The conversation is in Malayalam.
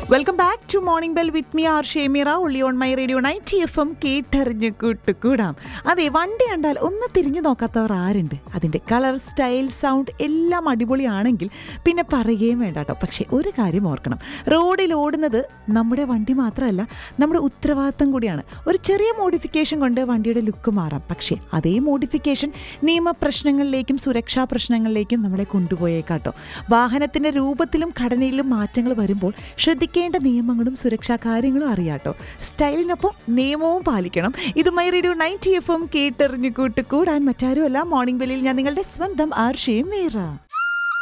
welcome back to morning bell with me R Shemira ഉള്ളി on my radio ninety F M കേട്ടറിഞ്ഞ് കൂട്ടുകൂടാം അതെ വണ്ടി കണ്ടാൽ ഒന്ന് തിരിഞ്ഞു നോക്കാത്തവർ ആരുണ്ട് അതിൻ്റെ കളർ സ്റ്റൈൽ സൗണ്ട് എല്ലാം അടിപൊളിയാണെങ്കിൽ പിന്നെ പറയുകയും വേണ്ട കേട്ടോ പക്ഷേ ഒരു കാര്യം ഓർക്കണം റോഡിൽ ഓടുന്നത് നമ്മുടെ വണ്ടി മാത്രമല്ല നമ്മുടെ ഉത്തരവാദിത്തം കൂടിയാണ് ഒരു ചെറിയ മോഡിഫിക്കേഷൻ കൊണ്ട് വണ്ടിയുടെ ലുക്ക് മാറാം പക്ഷേ അതേ മോഡിഫിക്കേഷൻ നിയമപ്രശ്നങ്ങളിലേക്കും സുരക്ഷാ പ്രശ്നങ്ങളിലേക്കും നമ്മളെ കൊണ്ടുപോയേക്കാട്ടോ വാഹനത്തിൻ്റെ രൂപത്തിലും ഘടനയിലും മാറ്റങ്ങൾ വരുമ്പോൾ ശ്രദ്ധിക്കേണ്ട നിയമങ്ങളും സുരക്ഷാ കാര്യങ്ങളും അറിയാട്ടോ സ്റ്റൈലിനൊപ്പം നിയമവും പാലിക്കണം ഇത് my radio ninety F M കേട്ടെറിഞ്ഞു കൂട്ട് കൂടാൻ മറ്റാരുമല്ല മോർണിംഗ് ബെല്ലിൽ ഞാൻ നിങ്ങളുടെ സ്വന്തം ആർഷയും മീറ